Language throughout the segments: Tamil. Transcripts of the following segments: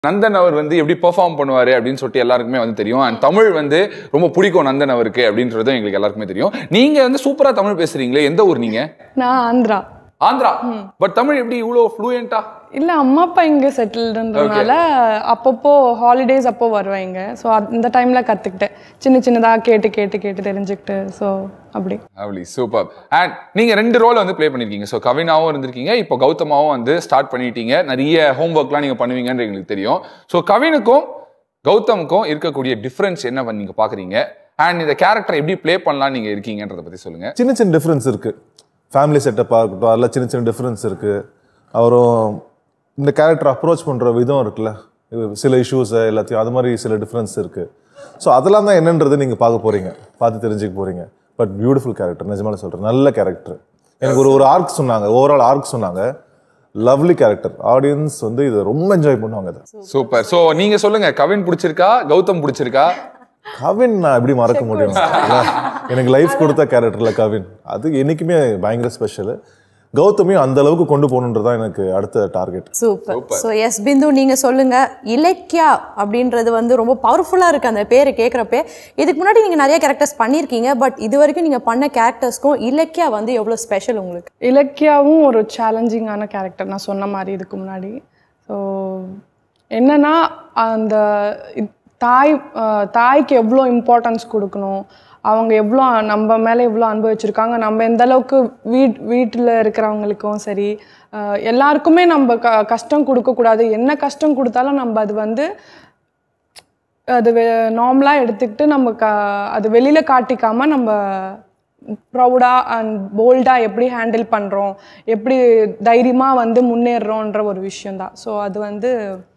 நந்தன் அவர் வந்து எப்படி பெர்ஃபார்ம் பண்ணுவாரு அப்படின்னு சொல்லிட்டு எல்லாருக்குமே வந்து தெரியும் அண்ட் தமிழ் வந்து ரொம்ப பிடிக்கும் நந்தன் அவருக்கு அப்படின்றதும் எங்களுக்கு எல்லாருக்குமே தெரியும் நீங்க வந்து சூப்பரா தமிழ் பேசுறீங்களே எந்த ஊர் நீங்க நான் ஆந்திரா ஆந்திரா பட் தமிழ் எப்படி இவ்வளோ ஃப்ளூயண்டா இல்லை அம்மா அப்பா இங்கே செட்டில்டுன்றதுனால அப்பப்போ ஹாலிடேஸ் அப்போ வருவாங்க ஸோ இந்த டைமில் கற்றுக்கிட்டேன் சின்ன சின்னதாக கேட்டு கேட்டு கேட்டு தெரிஞ்சுக்கிட்டு ஸோ அப்படி அப்படி சூப்பர் அண்ட் நீங்க ரெண்டு ரோல் வந்து ப்ளே பண்ணிருக்கீங்க ஸோ கவினாவும் இருந்திருக்கீங்க இப்போ கௌதமாவும் வந்து ஸ்டார்ட் பண்ணிட்டீங்க நிறைய ஹோம்ஒர்க்லாம் நீங்க பண்ணுவீங்கன்னு எங்களுக்கு தெரியும் ஸோ கவினுக்கும் கௌதமுக்கும் இருக்கக்கூடிய டிஃப்ரென்ஸ் என்ன பண்ணி நீங்க பாக்குறீங்க அண்ட் இந்த கேரக்டர் எப்படி ப்ளே பண்ணலாம் நீங்க இருக்கீங்கன்றத பத்தி சொல்லுங்க சின்ன சின்ன டிஃப்ரென்ஸ் இருக்கு ஃபேமிலி செட்டப்பாக இருக்கட்டும் அதில் சின்ன சின்ன டிஃப்ரென்ஸ் இருக்கு அவரும் இந்த கேரக்டர் அப்ரோச் பண்ணுற விதம் இருக்குல்ல இது சில இஷ்யூஸ் எல்லாத்தையும் அது மாதிரி சில டிஃப்ரென்ஸ் இருக்கு ஸோ அதெல்லாம் தான் என்னன்றது நீங்கள் பார்க்க போறீங்க பார்த்து தெரிஞ்சுக்க போறீங்க பட் பியூட்டிஃபுல் கேரக்டர் நிஜமால சொல்கிறேன் நல்ல கேரக்டர் எனக்கு ஒரு ஒரு ஆர்க் சொன்னாங்க ஓவரால் ஆர்க் சொன்னாங்க லவ்லி கேரக்டர் ஆடியன்ஸ் வந்து இதை ரொம்ப என்ஜாய் பண்ணுவாங்க இதை சூப்பர் ஸோ நீங்க சொல்லுங்க கவின் பிடிச்சிருக்கா கௌதம் பிடிச்சிருக்கா கவின் நான் எப்படி மறக்க முடியும் இல்ல? எனக்கு லைஃப் கொடுத்த கேரக்டர்ல கவின் அது என்னைக்குமே பயங்கர ஸ்பெஷல் கௌதமியும் அந்த அளவுக்கு கொண்டு போகணுன்றதான் எனக்கு அடுத்த target super so yes Bindu நீங்க சொல்லுங்க இலக்கியா அப்படின்றது வந்து ரொம்ப பவர்ஃபுல்லா இருக்கு அந்த பேரை கேட்குறப்பே இதுக்கு முன்னாடி நீங்க நிறைய கேரக்டர்ஸ் பண்ணியிருக்கீங்க பட் இது வரைக்கும் நீங்க பண்ண கேரக்டர்ஸ்க்கும் இலக்கியா வந்து எவ்வளவு ஸ்பெஷல் உங்களுக்கு இலக்கியாவும் ஒரு சேலஞ்சிங்கான கேரக்டர் நான் சொன்ன மாதிரி இதுக்கு முன்னாடி ஸோ என்னன்னா அந்த இ- தாய் அஹ், தாய்க்கு எவ்வளோ இம்பார்ட்டன்ஸ் கொடுக்கணும் அவங்க எவ்வளோ நம்ம மேலே எவ்வளோ அன்பு வச்சுருக்காங்க நம்ம எந்த அளவுக்கு வீட் வீட்டில் இருக்கிறவங்களுக்கும் சரி அஹ், எல்லாருக்குமே நம்ம க கஷ்டம் கொடுக்கக்கூடாது என்ன கஷ்டம் கொடுத்தாலும் நம்ம அது வந்து அது நார்மலாக எடுத்துக்கிட்டு நம்ம க அது வெளியில் காட்டிக்காம நம்ம ப்ரௌடாக அண்ட் போல்டாக எப்படி ஹேண்டில் பண்ணுறோம் எப்படி தைரியமாக வந்து முன்னேறுறோன்ற ஒரு விஷயந்தான் ஸோ அது வந்து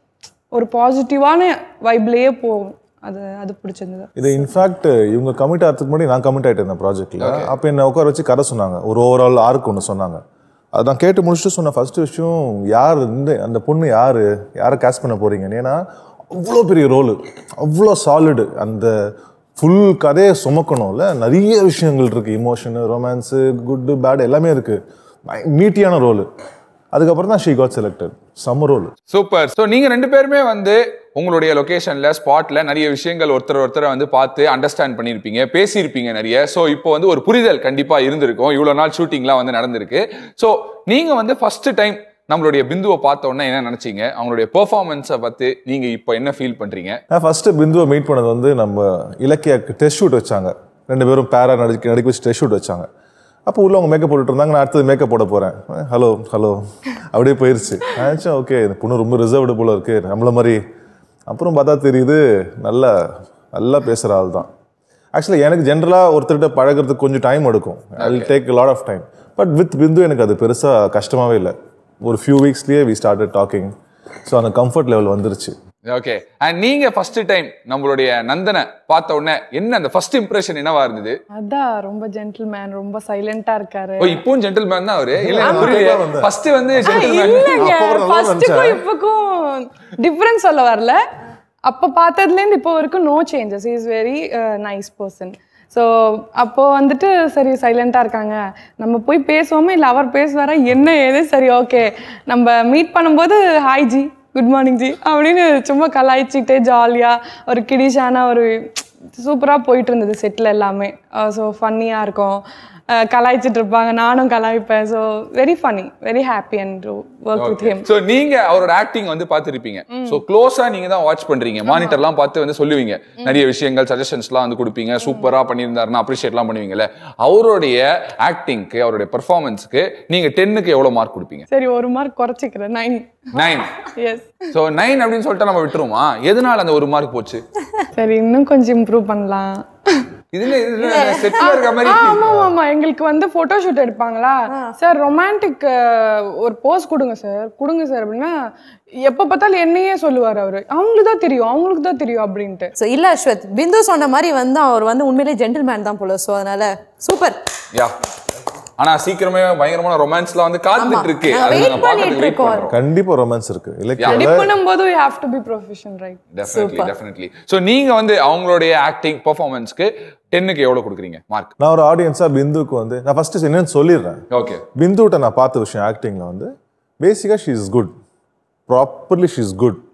ஒரு பாசிட்டிவான வைப்லேயே போகும் அது அது பிடிச்சிருந்தது இது இன்ஃபேக்ட் இவங்க கமிட் ஆகிறதுக்கு முன்னாடி நான் கமிட் ஆயிட்டேன் இந்த ப்ராஜெக்ட்ல அப்போ என்ன உட்கார வச்சு கதை சொன்னாங்க ஒரு ஓவரால் ஆர்க் ஒன்று சொன்னாங்க அது நான் கேட்டு முடிச்சுட்டு சொன்ன ஃபர்ஸ்ட் விஷயம் யார் இந்த அந்த பொண்ணு யாரு யாரை கேஸ் பண்ண போறீங்கன்னு ஏன்னா அவ்வளோ பெரிய ரோலு அவ்வளோ சாலிடு அந்த ஃபுல் கதையை சுமக்கணும்ல நிறைய விஷயங்கள் இருக்கு இமோஷனு ரொமான்ஸு குட்டு பேட் எல்லாமே இருக்கு மீட்டியான ரோலு அதுக்கப்புறம் தான் ஷீ காட் செலக்டட் சம்ம ரோல் சூப்பர் ஸோ நீங்க ரெண்டு பேருமே வந்து உங்களுடைய லொகேஷன்ல ஸ்பாட்ல நிறைய விஷயங்கள் ஒருத்தர் ஒருத்தரை வந்து பார்த்து அண்டர்ஸ்டாண்ட் பண்ணியிருப்பீங்க பேசியிருப்பீங்க நிறைய ஸோ இப்போ வந்து ஒரு புரிதல் கண்டிப்பா இருந்திருக்கும் இவ்வளோ நாள் ஷூட்டிங்லாம் வந்து நடந்திருக்கு ஸோ நீங்க வந்து ஃபர்ஸ்ட் டைம் நம்மளுடைய பிந்துவை பார்த்த உடனே என்ன நினைச்சீங்க அவங்களுடைய பெர்ஃபார்மன்ஸை பார்த்து நீங்க இப்போ என்ன ஃபீல் பண்றீங்க நான் ஃபஸ்ட்டு பிந்துவை மீட் பண்ணது வந்து நம்ம இலக்கியாக்கு டெஸ்ட் ஷூட் வச்சாங்க ரெண்டு பேரும் பேரா நடிக்க நடிக்க வச்சு டெஸ்ட் ஷூட் வச்சாங்க அப்போ உள்ள அவங்க மேக்கப் போட்டுட்டு இருந்தாங்க நான் அடுத்தது மேக்கப் போட போகிறேன் ஹலோ ஹலோ அப்படியே போயிருச்சு நினச்சேன் ஓகே இந்த பொண்ணு ரொம்ப ரிசர்வ்டு போல இருக்கு நம்மள மாதிரி அப்புறம் பார்த்தா தெரியுது நல்லா நல்லா பேசுகிற ஆள் தான் ஆக்சுவலி எனக்கு ஜென்ரலாக ஒருத்தர்கிட்ட பழகுறதுக்கு கொஞ்சம் டைம் எடுக்கும் I take lot of time but with Bindu எனக்கு அது பெருசாக கஷ்டமாகவே இல்லை ஒரு ஃபியூ வீக்ஸ்லேயே வி ஸ்டார்டட் டாக்கிங் ஸோ அந்த கம்ஃபர்ட் லெவல் வந்துருச்சு ஓகே அண்ட் நீங்க ஃபர்ஸ்ட் டைம் நம்மளுடைய நந்தனை பார்த்த உடனே என்ன அந்த ஃபர்ஸ்ட் இம்ப்ரெஷன் என்னவா இருந்தது அதான் ரொம்ப ஜென்டில்மேன் ரொம்ப சைலண்டாக இருக்காரு ஓ இப்பவும் ஜென்டில்மேன் தான் அவரு இல்ல எனக்கு புரியல வந்தேன். ஃபர்ஸ்ட் வந்து ஜென்டில்மேன் இல்லைங்க அப்ப கூட நல்லா ஃபர்ஸ்ட்டுக்கும் நினைச்சேன். இப்போக்கும் டிஃப்ரென்ஸ் சொல்ல வரல அப்போ பார்த்ததுலேருந்து இப்போ வரைக்கும் no changes is very nice person so அப்போ வந்துட்டு சரி சைலண்டாக இருக்காங்க நம்ம போய் பேசுவோமே இல்லை அவர் பேசுவாரா என்ன ஏது சரி ஓகே நம்ம மீட் பண்ணும்போது hi ji good morning ji அப்படின்னு சும்மா கலாய்ச்சிக்கிட்டே ஜாலியாக ஒரு கிடிஷான ஒரு சூப்பராக போயிட்டு இருந்தது செட்டில் எல்லாமே ஸோ ஃபன்னியாக இருக்கும் அஹ் கலாய்ச்சிட்டு இருப்பாங்க நானும் கலாய்ப்பேன் so very funny very happy and work with him so நீங்க அவரோட ஆக்டிங் வந்து பார்த்திருப்பீங்க சோ க்ளோஸா நீங்க தான் வாட்ச் பண்றீங்க மானிட்டர்லாம் பார்த்து வந்து சொல்லுவீங்க நிறைய விஷயங்கள் சஜஷன்ஸ்லாம் வந்து கொடுப்பீங்க சூப்பரா பண்ணியிருந்தாருன்னா அப்ரிஷியேட்லாம் பண்ணுவீங்கல்ல அவருடைய ஆக்டிங்க்கு அவருடைய பெர்ஃபார்மன்ஸ்க்கு நீங்க டென்னுக்கு எவ்வளவு மார்க் கொடுப்பீங்க சரி ஒரு மார்க் குறைச்சிக்கிறேன் nine nine yes so nine அப்படின்னு சொல்லிட்டு நம்ம விட்டுருமா எதனால அந்த ஒரு மார்க் போச்சு சரி இன்னும் கொஞ்சம் இம்ப்ரூவ் பண்ணலாம் இதுல செட்டில் இருக்க மாதிரி ஆமா ஆமா எங்களுக்கு வந்து போட்டோ ஷூட் எடுப்பாங்களா சார் ரொமான்டிக் ஒரு போஸ் கொடுங்க சார் கொடுங்க சார் அப்படின்னா எப்ப பார்த்தாலும் என்னையே சொல்லுவார் அவரு அவங்களுக்கு தான் தெரியும் அவங்களுக்கு தான் தெரியும் அப்படின்ட்டு ஸோ இல்ல அஸ்வத் பிந்து சொன்ன மாதிரி வந்து அவர் வந்து உண்மையிலேயே ஜென்டில்மேன் தான் போல ஸோ அதனால சூப்பர் யா ஆனா சீக்கிரமே பயங்கரமான ரொமான்ஸ்லாம் வந்து காத்துட்டு இருக்கு நாங்க அது wait நாங்க பார்க்கறதுக்கு பண்ணிட்டு வெயிட் இருக்கோம். பண்றோம் கண்டிப்பாக ரொமான்ஸ் இருக்கு இலக்கியம் எடிட் பண்ணும்போது you have to be profession right definitely definitely so நீங்க வந்து அவங்களுடைய ஆக்டிங் பெர்ஃபார்மன்ஸ்க்கு டென்னுக்கு எவ்வளவு கொடுக்குறீங்க மார்க் நான் ஒரு ஆடியன்ஸாக பிந்துக்கு வந்து நான் ஃபர்ஸ்ட் என்னன்னு சொல்லிடுறேன் ஓகே பிந்துகிட்ட நான் பார்த்த விஷயம் ஆக்டிங்கில் வந்து பேசிக்காக she is good properly she is good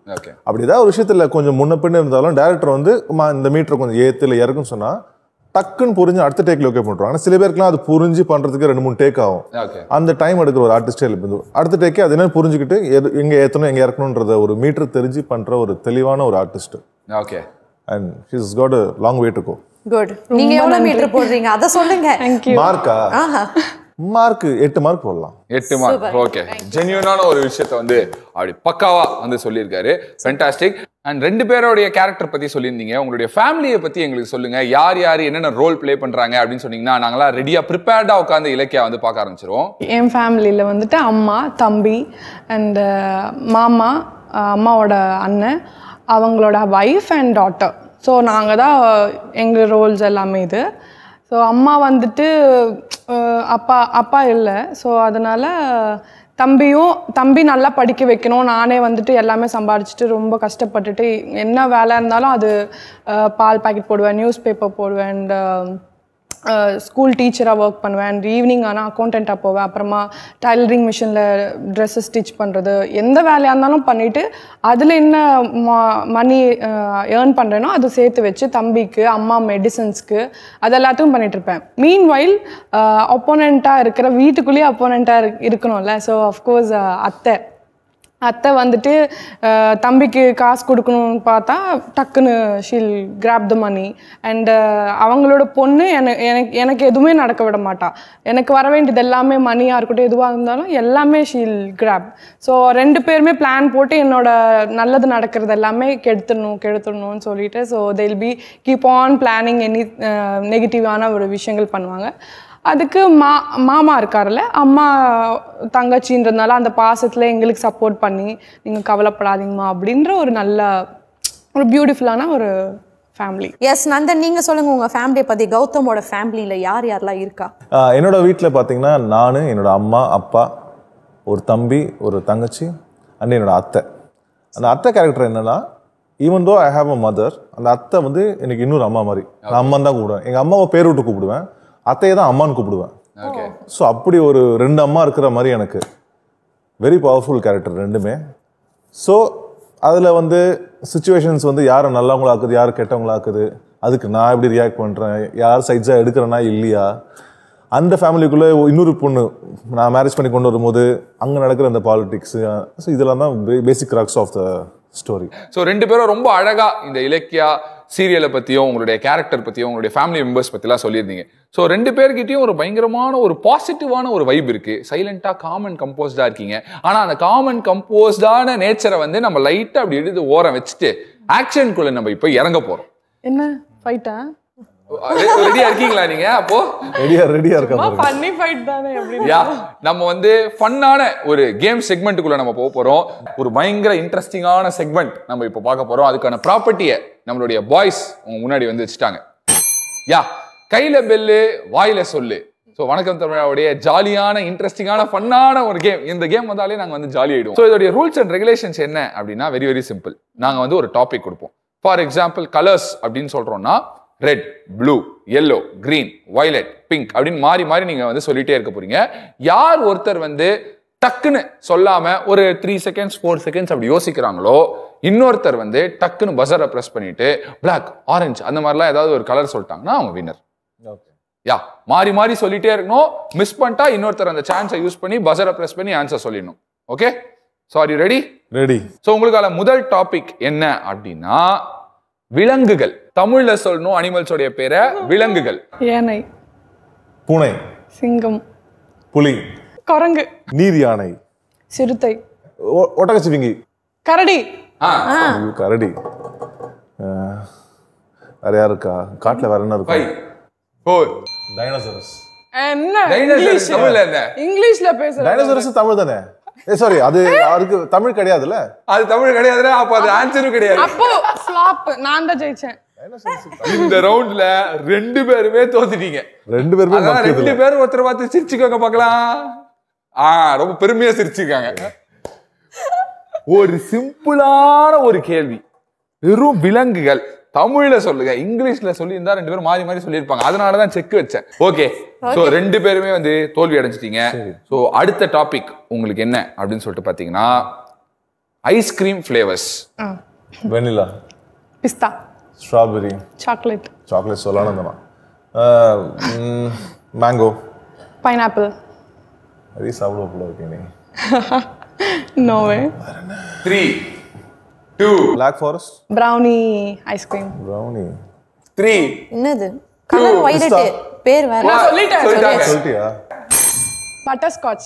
okay அப்படி ஏதாவது ஒரு விஷயத்துல கொஞ்சம் முன்ன பின்ன இருந்தாலும் டேரக்டர் வந்து "அம்மா, இந்த மீட்டர் கொஞ்சம் ஏத்து இல்லை இறக்குன்னு சொன்னா டக்குன்னு புரிஞ்சு அடுத்த டேக்ல ஓகே பண்ணுறாங்க ஆனா சில பேருக்குலாம் அது புரிஞ்சு பண்றதுக்கு ரெண்டு மூணு டேக் ஆகும் ஓகே அந்த டைம் எடுக்கிற ஒரு ஆர்டிஸ்டே இல்லை அடுத்த டேக்கே அது என்ன புரிஞ்சுக்கிட்டு எது எங்க ஏத்தணும் எங்க இறக்கணுன்றத ஒரு மீட்டர் தெரிஞ்சு பண்ற ஒரு தெளிவான ஒரு artist okay and she's got a long way to go good நீங்க எவ்வளவு மீட்டர் போடுறீங்க அதை சொல்லுங்க தேங்க்யூ மார்க்கா ஆஹா மார்க் எட்டு மார்க் போடலாம் எட்டு மார்க் ஓகே ஜென்யூனான ஒரு விஷயத்த வந்து அப்படி பக்காவா வந்து சொல்லியிருக்காரு ஃபென்டாஸ்டிக் அண்ட் ரெண்டு பேரோடைய கேரக்டர் பத்தி சொல்லியிருந்தீங்க உங்களுடைய ஃபேமிலியை பத்தி எங்களுக்கு சொல்லுங்க யார் யார் என்னென்ன ரோல் ப்ளே பண்றாங்க அப்படின்னு சொன்னீங்கன்னா நாங்களாம் ரெடியா ப்ரிப்பேர்டா உட்காந்து இலக்கியா வந்து பார்க்க ஆரம்பிச்சிருவோம் என் ஃபேமிலியில் வந்துட்டு அம்மா தம்பி அண்டு மாமா அஹ் அம்மாவோட அண்ணன் அவங்களோட ஒய்ஃப் அண்ட் டாட்டர் ஸோ நாங்கள் தான் எங்கள் ரோல்ஸ் எல்லாமே இது ஸோ அம்மா வந்துட்டு அஹ் அப்பா அப்பா இல்லை ஸோ அதனால் தம்பியும் தம்பி நல்லா படிக்க வைக்கணும் நானே வந்துட்டு எல்லாமே சம்பாரிச்சிட்டு ரொம்ப கஷ்டப்பட்டுட்டு என்ன வேலை இருந்தாலும் அது அஹ் பால் பாக்கெட் போடுவேன் நியூஸ் பேப்பர் போடுவேன் அண்ட் ஸ்கூல் டீச்சராக ஒர்க் பண்ணுவேன் அண்ட் ஈவினிங் ஆனால் அக்கௌண்டண்ட்டாக போவேன் அப்புறமா டைலரிங் மிஷினில் ட்ரெஸ்ஸஸ் ஸ்டிச் பண்ணுறது எந்த வேலையாக இருந்தாலும் பண்ணிவிட்டு அதில் என்ன மணி ஏர்ன் பண்ணுறேனோ அதை சேர்த்து வச்சு தம்பிக்கு அம்மா மெடிசன்ஸ்க்கு அது எல்லாத்தையும் பண்ணிட்டு இருப்பேன் மீன் வைல் ஒப்போனண்ட்டாக இருக்கிற வீட்டுக்குள்ளேயே ஒப்போனண்ட்டாக இருக்கணும்ல ஸோ அஃப்கோர்ஸ் அத்தை அத்தை வந்துட்டு அஹ், தம்பிக்கு காசு கொடுக்கணும்னு பார்த்தா டக்குன்னு ஷீல் கிராப் த மணி அண்ட் அவங்களோட பொண்ணு எனக்கு எனக்கு எனக்கு எதுவுமே நடக்க விட மாட்டா எனக்கு வர வேண்டியது எல்லாமே மணியாக இருக்கட்டும் எதுவாக இருந்தாலும் எல்லாமே ஷீல் கிராப் ஸோ ரெண்டு பேருமே பிளான் போட்டு என்னோட நல்லது நடக்கிறது எல்லாமே கெடுத்துடணும் கெடுத்துடணும்னு சொல்லிட்டு so they'll be keep on planning any நெகட்டிவான ஒரு விஷயங்கள் பண்ணுவாங்க அதுக்கு மா மாமா இருக்கார்ல அம்மா தங்கச்சின்றதுனால அந்த பாசத்தில் எங்களுக்கு சப்போர்ட் பண்ணி நீங்கள் கவலைப்படாதீங்கம்மா அப்படின்ற ஒரு நல்ல ஒரு பியூட்டிஃபுல்லான ஒரு ஃபேமிலி எஸ் நந்தன் நீங்க சொல்லுங்க உங்க ஃபேமிலியை பத்தி கௌதமோட ஃபேமிலியில யார் யாரெல்லாம் இருக்கா ஆஹ் என்னோட வீட்டில் பார்த்தீங்கன்னா நான் என்னோட அம்மா அப்பா ஒரு தம்பி ஒரு தங்கச்சி அண்ட் என்னோட அத்தை அந்த அத்தை கேரக்டர் என்னன்னா even though I have a mother அந்த அத்தை வந்து எனக்கு இன்னொரு அம்மா மாதிரி நான் அம்மா தான் கூப்பிடுவேன் எங்கள் அம்மாவை பேர் விட்டு கூப்பிடுவேன் அத்தையை தான் அம்மான்னு கூப்பிடுவேன் ஓகே ஸோ அப்படி ஒரு ரெண்டு அம்மா இருக்கிற மாதிரி எனக்கு வெரி பவர்ஃபுல் கேரக்டர் ரெண்டுமே ஸோ அதில் வந்து சுச்சுவேஷன்ஸ் வந்து யாரை நல்லவங்களா ஆக்குது யார் கெட்டவங்களா ஆக்குது அதுக்கு நான் எப்படி ரியாக்ட் பண்ணுறேன் யார் சைட்ஸாக எடுக்கிறேனா இல்லையா அந்த ஃபேமிலிக்குள்ளே இன்னொரு பொண்ணு நான் மேரேஜ் பண்ணி கொண்டு வரும்போது அங்கே நடக்கிற அந்த பாலிடிக்ஸு ஸோ இதெல்லாம் தான் basic crux of the story so ரெண்டு பேரும் ரொம்ப அழகா இந்த இலக்கியா சீரியலை பத்தியும் உங்களுடைய கேரக்டர் பத்தியும் உங்களுடைய ஃபேமிலி மெம்பர்ஸ் பத்திலாம் சொல்லியிருந்தீங்க ஸோ ரெண்டு பேர்கிட்டயும் ஒரு பயங்கரமான ஒரு பாசிட்டிவான ஒரு வைப் இருக்கு சைலண்டா காமன் கம்போஸ்டா இருக்கீங்க ஆனா அந்த காமன் கம்போஸ்டான நேச்சரை வந்து நம்ம லைட்டா அப்படி எடுத்து ஓரம் வச்சுட்டு ஆக்ஷனுக்குள்ள நம்ம இப்போ இறங்க போறோம் என்ன ஃபைட்டா ரெடியா இருக்கீங்களா நீங்க அப்போ ரெடியா ரெடியா இருக்கா பாருங்க ஃபன்னி ஃபைட் தானே எப்படி யா நம்ம வந்து ஃபன்னான ஒரு கேம் செக்மெண்ட்டுக்குள்ள நம்ம போக போறோம் ஒரு பயங்கர இன்ட்ரெஸ்டிங்கான செக்மெண்ட் நம்ம இப்போ பார்க்க போறோம் அதுக்கான ப்ராப்பர்ட்டியை நம்மளுடைய பாய்ஸ் உங்க முன்னாடி வந்து வச்சுட்டாங்க யா கையில பெல்லு வாயில சொல்லு ஸோ வணக்கம் தமிழாவுடைய ஜாலியான இன்ட்ரெஸ்டிங்கான ஃபன்னான ஒரு கேம் இந்த கேம் வந்தாலே நாங்கள் வந்து ஜாலி ஆயிடுவோம் ஸோ இதோடைய ரூல்ஸ் அண்ட் ரெகுலேஷன்ஸ் என்ன அப்படின்னா வெரி வெரி சிம்பிள் நாங்கள் வந்து ஒரு டாபிக் கொடுப்போம் ஃபார் எக்ஸாம்பிள் கலர்ஸ் அப்படின்னு சொல்றோம்னா red blue yellow green violet pink அப்படின்னு மாறி மாறி நீங்க வந்து சொல்லிட்டே இருக்க போறீங்க யார் ஒருத்தர் வந்து டக்குன்னு சொல்லாம ஒரு த்ரீ செகண்ட்ஸ் ஃபோர் செகண்ட்ஸ் அப்படி யோசிக்கிறாங்களோ இன்னொருத்தர் வந்து டக்குன்னு பஸரை ப்ரெஸ் பண்ணிட்டு Black ஆரஞ்சு அந்த மாதிரிலாம் ஏதாவது ஒரு கலர் சொல்லிட்டாங்கன்னா அவங்க வின்னர் யா மாறி மாறி சொல்லிட்டே இருக்கணும் மிஸ் பண்ணிட்டா இன்னொருத்தர் அந்த சான்ஸை யூஸ் பண்ணி பஸரை ப்ரெஸ் பண்ணி ஆன்சர் சொல்லிடணும் okay sorry ready ready so உங்களுக்கான முதல் டாபிக் என்ன அப்படின்னா விலங்குகள் தமிழ்ல சொல்லணும் அனிமல்ஸோடைய பேரை விலங்குகள் யானை பூனை சிங்கம் புலி குரங்கு நீர் யானை சிறுத்தை ஒ- ஒட்டகச்சிவிங்கி கரடி ஆ ஐயோ, கரடி அஹ், வேற யார் இருக்கா காட்டுல வேற என்ன ஃபைவ் இருக்கும் ஃபோர் டைனோசரஸ் என்ன டைனோசர் இங்கிலீஷ் தமிழ்ல என்ன இங்கிலீஷ்ல பேசுற டைனோசரஸ் தமிழ் தானே ஏ சாரி அது அதுக்கு தமிழ் கிடையாதுல்ல அது தமிழ் கிடையாதுல அப்ப அது ஆன்சரும் கிடையாது அப்போ ஃப்ளாப் நான் தான் ஜெயிச்சேன் இந்த ரவுண்ட்ல ரெண்டு பேருமே தோத்துட்டீங்க ரெண்டு பேருமே அதான் மக்கியது ரெண்டு பேரும் ஒருத்தர் பார்த்து சிரிச்சுக்கோங்க பார்க்கலாம் ஆ ரொம்ப பெருமையா சிரிச்சிருக்காங்க ஒரு சிம்பிளான ஒரு கேள்வி வெறும் விலங்குகள் தமிழ்ல சொல்லுங்க இங்கிலீஷ்ல சொல்லியிருந்தா ரெண்டு பேரும் மாறி மாறி சொல்லியிருப்பாங்க அதனாலதான் செக் வச்சேன் ஓகே சோ ரெண்டு பேருமே வந்து தோல்வி அடைஞ்சிட்டீங்க சோ அடுத்த டாபிக் உங்களுக்கு என்ன அப்படின்னு சொல்லிட்டு பாத்தீங்கன்னா ice cream flavours vanilla pista strawberry chocolate chocolate சொல்லணும் தானா மேங்கோ பைனாப்பிள் அதே சாப்பிட போல இருக்கீங்க no way three two black forest brownie ice cream brownie three என்னது கலர் வைலட்டு பேர் வேற சொல்லிட்டேன், சொல்லிட்டாங்க சொல்லிட்டியா பட்டர் ஸ்காட்ச்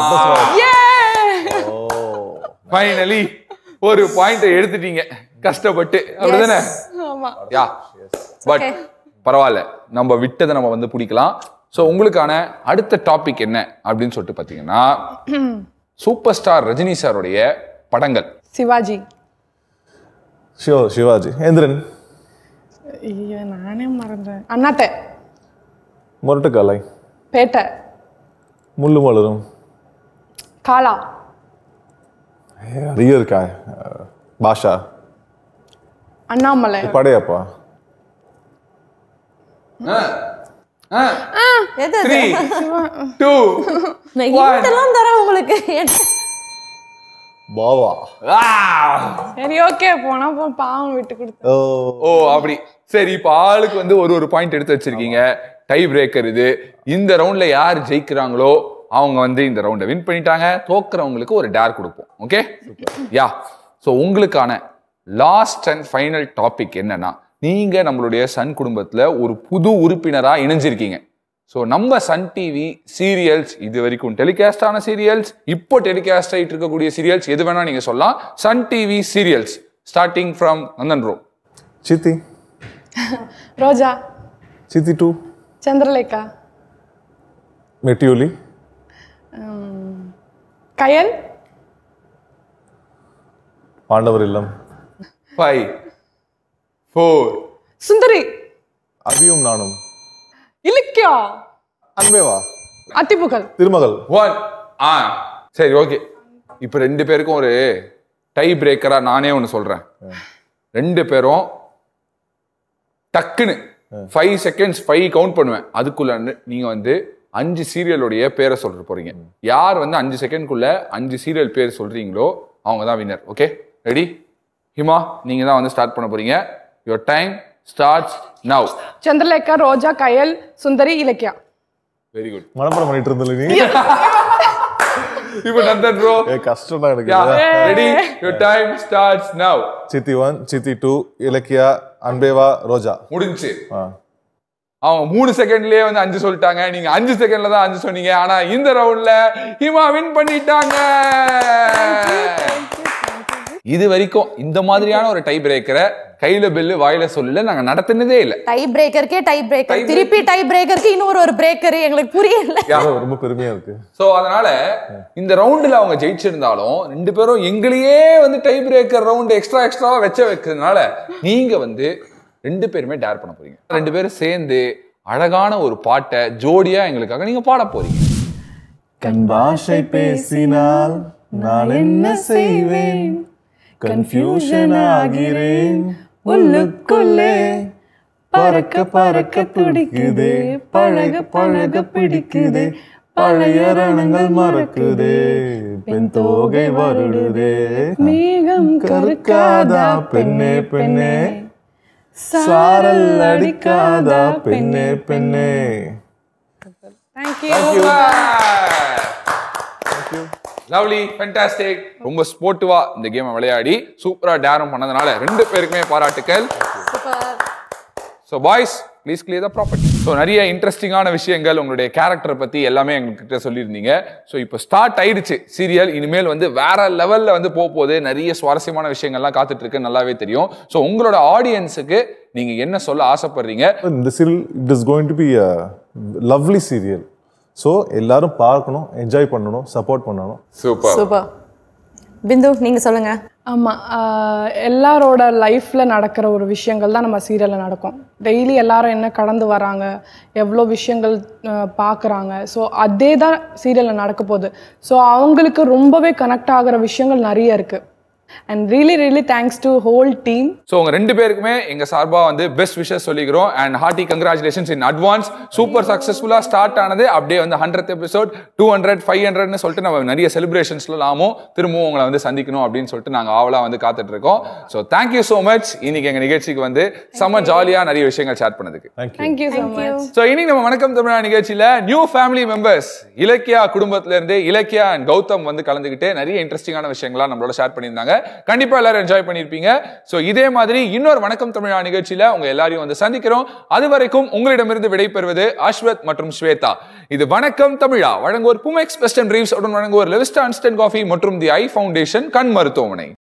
ஃபைனலி ஒரு பாயிண்ட் எடுத்துட்டீங்க கஷ்டப்பட்டு அப்படிதானே ஆமா யா பட் பரவாயில்ல நம்ம விட்டதை நம்ம வந்து பிடிக்கலாம் ஸோ உங்களுக்கான அடுத்த டாபிக் என்ன அப்படின்னு சொல்லிட்டு பார்த்தீங்கன்னா சூப்பர் ஸ்டார் ரஜினி சாருடைய படங்கள் சிவாஜி சிவா சிவாஜி எந்திரன் ஐயோ நானே மறந்தேன் அண்ணாத்தை முரட்டுக்காலை பேட்டை முள்ளு மலரும் காலா நிறைய இருக்கா அஹ், பாஷா அண்ணாமலை படையப்பா எது அது? த்ரீ டூ நான் இதெல்லாம் தரேன் உங்களுக்கு பாவா சரி ஓகே போனா போ பாவம் விட்டு கொடுத்து ஓ ஓ அப்படி சரி இப்போ ஆளுக்கு வந்து ஒரு ஒரு பாயிண்ட் எடுத்து வச்சிருக்கீங்க டை பிரேக்கர் இது இந்த ரவுண்ட்ல யார் ஜெயிக்கிறாங்களோ அவங்க வந்து இந்த ரவுண்டை வின் பண்ணிட்டாங்க தோக்குறவங்களுக்கு ஒரு டேர் கொடுப்போம் ஓகே யா ஸோ உங்களுக்கான லாஸ்ட் அண்ட் ஃபைனல் டாபிக் என்னன்னா நீங்க நம்மளுடைய சன் குடும்பத்துல ஒரு புது உறுப்பினரா இணைஞ்சிருக்கீங்க ஸோ நம்ம சன் டிவி சீரியல்ஸ் இது வரைக்கும் டெலிகாஸ்ட் ஆன சீரியல்ஸ் இப்போ டெலிகாஸ்ட் ஆகிட்டு இருக்கக்கூடிய சீரியல்ஸ் எது வேணா நீங்க சொல்லலாம் Sun TV serials starting from நந்தன் ரோ சித்தி ரோஜா சித்தி டூ சந்திரலேகா மெட்டியோலி கயல் பாண்டவர் இல்லம் ஃபைவ் ஃபோர் சுந்தரி அபியும் நானும் இலக்கியா அன்பேவா அத்திப்புகழ் திருமகள் ஒன் ஆ சரி ஓகே இப்போ ரெண்டு பேருக்கும் ஒரு டை பிரேக்கரா நானே ஒன்று சொல்றேன் ரெண்டு பேரும் டக்குன்னு ஃபைவ் செகண்ட்ஸ் ஃபைவ் கவுண்ட் பண்ணுவேன் அதுக்குள்ள வந்து நீங்க வந்து அஞ்சு சீரியலுடைய பேரை சொல்ற போறீங்க யார் வந்து அஞ்சு செகண்ட்குள்ள அஞ்சு சீரியல் பேர் சொல்றீங்களோ அவங்க தான் வின்னர் ஓகே ரெடி ஹிமா நீங்க தான் வந்து ஸ்டார்ட் பண்ண போறீங்க your time starts now Chandralekha Roja Kayal Sundari Ilakkiya very good மனப்பாடம் பண்ணிட்டு இருந்தல நீ இப்போ நந்தன் ப்ரோ ஏ கஷ்டம் தான் எனக்கு ready your time starts now Chithi one Chithi two Ilakkiya Anbe Vaa Roja முடிஞ்சு ஆ அவங்க மூணு செகண்ட்லயே வந்து அஞ்சு சொல்லிட்டாங்க நீங்க அஞ்சு செகண்ட்ல தான் அஞ்சு சொன்னீங்க ஆனா இந்த ரவுண்ட்ல ஹிமா வின் பண்ணிட்டாங்க இது வரைக்கும் இந்த மாதிரியான ஒரு டை பிரேக்கரை கையில பெல்லு வாயில சொல்லல நாங்க நடத்தினதே இல்ல டை பிரேக்கருக்கே டை பிரேக்கர் திருப்பி டை பிரேக்கருக்கு இன்னொரு ஒரு பிரேக்கர் எங்களுக்கு புரியல ரொம்ப பெருமையா இருக்கு சோ அதனால இந்த ரவுண்டுல அவங்க ஜெயிச்சிருந்தாலும் ரெண்டு பேரும் எங்களையே வந்து டை பிரேக்கர் ரவுண்ட் எக்ஸ்ட்ரா எக்ஸ்ட்ராவா வச்ச வைக்கிறதுனால நீங்க வந்து ரெண்டு பேருமே டேர் பண்ண போறீங்க ரெண்டு பேரும் சேர்ந்து அழகான ஒரு பாட்டை ஜோடியா எங்களுக்காக நீங்க பாட போறீங்க கண் பாஷை பேசினால் நான் என்ன செய்வேன் கன்ஃபியூஷன் ஆகிறேன் உள்ளுக்குள்ளே பறக்க பறக்க பிடிக்குதே பழக பழக பிடிக்குதே பழைய ரணங்கள் மறக்குதே பெண் தோகை வருடுதே மேகம் கருக்காதா பெண்ணே பெண்ணே சாரல் அடிக்காதா பெண்ணே பெண்ணே தேங்க்யூ லவ்லி ஃபென்டாஸ்டிக் ரொம்ப ஸ்போர்ட்டிவா இந்த கேமை விளையாடி சூப்பரா டேரும் பண்ணதுனால ரெண்டு பேருக்குமே பாராட்டுக்கள் so boys please clear the property so நிறைய இன்ட்ரெஸ்டிங்கான விஷயங்கள் உங்களுடைய கேரக்டரை பற்றி எல்லாமே எங்ககிட்ட சொல்லியிருந்தீங்க ஸோ இப்போ ஸ்டார்ட் ஆயிடுச்சு சீரியல் இனிமேல் வந்து வேற லெவலில் வந்து போக போகுது நிறைய சுவாரஸ்யமான விஷயங்கள்லாம் காத்துட்டு இருக்கு நல்லாவே தெரியும் ஸோ உங்களோட ஆடியன்ஸுக்கு நீங்கள் என்ன சொல்ல ஆசைப்படுறீங்க இந்த serial it is going to be a lovely serial so எல்லாரும் பார்க்கணும் என்ஜாய் பண்ணணும் சப்போர்ட் பண்ணணும் சூப்பர் சூப்பர் பிந்து நீங்க சொல்லுங்க ஆமாம் எல்லாரோட லைஃப்பில் நடக்கிற ஒரு விஷயங்கள் தான் நம்ம சீரியலில் நடக்கும் டெய்லி எல்லாரும் என்ன கடந்து வராங்க எவ்வளோ விஷயங்கள் பார்க்குறாங்க ஸோ அதே தான் சீரியலில் நடக்க போகுது ஸோ அவங்களுக்கு ரொம்பவே கனெக்ட் ஆகிற விஷயங்கள் நிறைய இருக்குது and really really thanks to whole team so உங்க ரெண்டு பேருக்குமே எங்க சார்பா வந்து பெஸ்ட் விஷஸ் சொல்லிக்கிறோம் and hearty congratulations in advance super சக்ஸஸ்ஃபுல்லா ஸ்டார்ட் ஆனது அப்படியே வந்து hundred episode two hundred five ஹண்ட்ரட்னு சொல்லிட்டு நம்ம நிறைய செலிப்ரேஷன்ஸ்லாமும் திரும்பவும் உங்களை வந்து சந்திக்கணும் அப்படின்னு சொல்லிட்டு நாங்க ஆவலா வந்து காத்துட்டு இருக்கோம் ஸோ தேங்க்யூ ஸோ மச் இன்னைக்கு எங்க நிகழ்ச்சிக்கு வந்து செம்ம ஜாலியா நிறைய விஷயங்கள் ஷேர் பண்ணதுக்கு thank you thank you so much so இனி நம்ம வணக்கம் தமிழா நிகழ்ச்சியில நியூ ஃபேமிலி மெம்பர்ஸ் இலக்கியா குடும்பத்துல இருந்து இலக்கியா அண்ட் கௌதம் வந்து கலந்துக்கிட்டு நிறைய இன்ட்ரெஸ்டிங்கான விஷயங்கள்லாம் நம்மளோட ஷேர் பண்ணியிருந்தாங்க கண்டிப்பா எல்லாரும் என்ஜாய் பண்ணியிருப்பீங்க ஸோ இதே மாதிரி இன்னொரு வணக்கம் தமிழா நிகழ்ச்சியில உங்க எல்லாரையும் வந்து சந்திக்கிறோம் அது வரைக்கும் உங்களிடமிருந்து விடைபெறுவது அஸ்வத் மற்றும் ஸ்வேதா இது வணக்கம் தமிழா வழங்குவோர் புமெக்ஸ் பெஸ்ட் அண்ட் ரீவ்ஸ் உடன் வழங்குவோர் லெவிஸ்டா அன்ஸ்டன் காஃபி மற்றும் தி ஐ ஃபவுண்டேஷன் கண் மருத்துவமனை